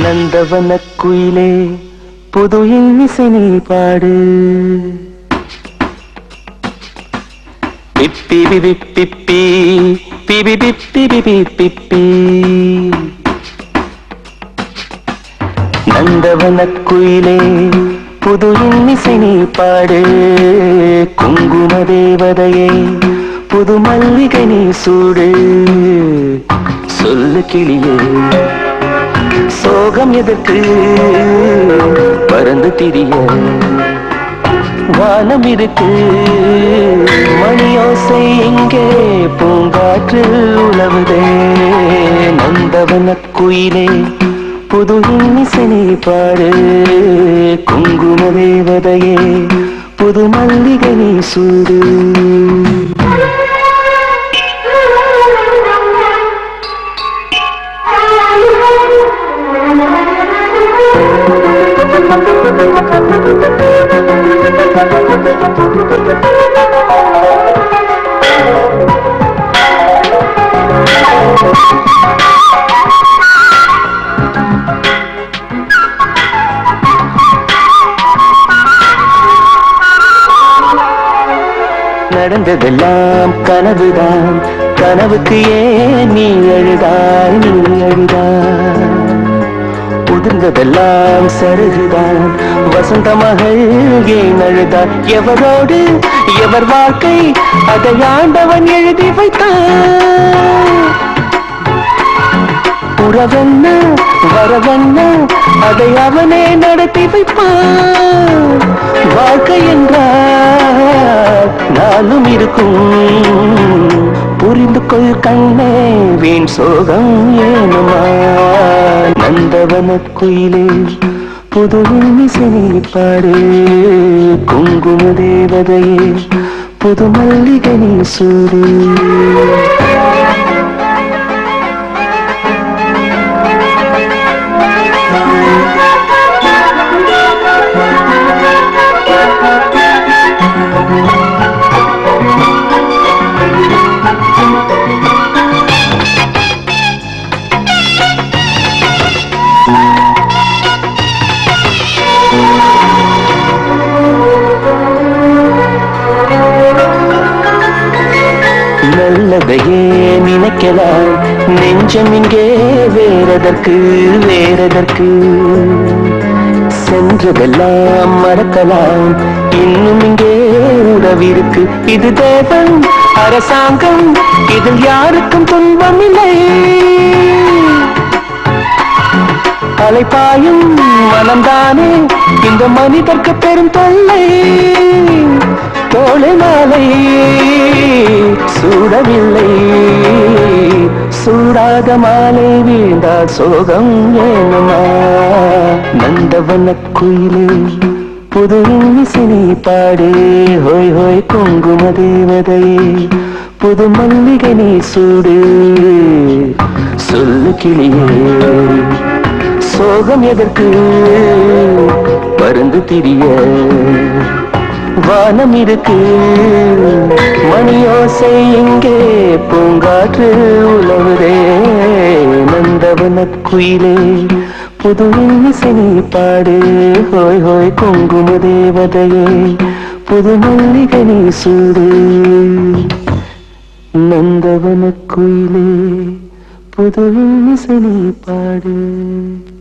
நந்தவன குயிலே புது இன்னிசை நீ பாடு பிப்பி பிபி பிப்பி பிபி பிப்பி பிபி பிப்பி நந்தவன குயிலே புது இன்னிசை நீ பாடு குங்கும தேவதையே புது மல்லிகை நீ சூடு சொல்லு கிளியே சோகம் எதற்கு பறந்து திரிய வானம் இருக்கு மணியோசை இங்கே பூங்காற்று உழவுதே நந்தவன குயிலே புது இன்னிசனை பாடு குங்கும தேவதையே புது மல்லிகை நீ சூடு நடந்ததெல்லாம் கனவுதான் கனவுக்கு ஏன் நீ அழுதாய் நீ அழுதாய் உதிர்ந்ததெல்லாம் சருகுதான் வசந்த மகள் ஏன் அழுதார் எவரோடு எவர் வாழ்க்கை அதை ஆண்டவன் எழுதி வைத்தான் உறவென்ன வரவென்ன அதை அவனே நடத்தி வைப்பான் வாழ்க்கை என்றால் நானும் இருக்கும் புரிந்து கொள் கண்ணே வீண் சோகம் ஏனுமா நந்தவன குயிலே புது இசை பாடு குங்கும தேவதையே புது மல்லிகை நீ சூடு நல்லதையே நினைக்கலாம் நெஞ்சம் இங்கே வேறதற்கு வேறதற்கு சென்றதெல்லாம் மறக்கலாம் இன்னும் இங்கே உறவிருக்கு இது தேவன் அரசாங்கம் இதில் யாருக்கும் துன்பம் இல்லை அலைப்பாயும் மனம்தானே இந்த மனிதர்க்கு பெரும் தொல்லை தோளை மாலை சூடவில்லை சூடாத மாலை வீழ்ந்தால் சோகம் ஏனுமா நந்தவன குயிலே புது இசை பாடு ஹோய் ஹோய் குங்கும தேவதையே புது மல்லிகை நீ சூடு சொல்லு கிளியே சோகம் எதற்கு பருந்து திரிய வானம் இருக்கு மணியோசை இங்கே பூங்காற்று உழவுதே நந்தவன குயிலே புது இசை நீ பாடு ஹோய் ஹோய் குங்கும தேவதையே புது மல்லிகை நீ சூடு நந்தவன குயிலே புது இசை நீ பாடு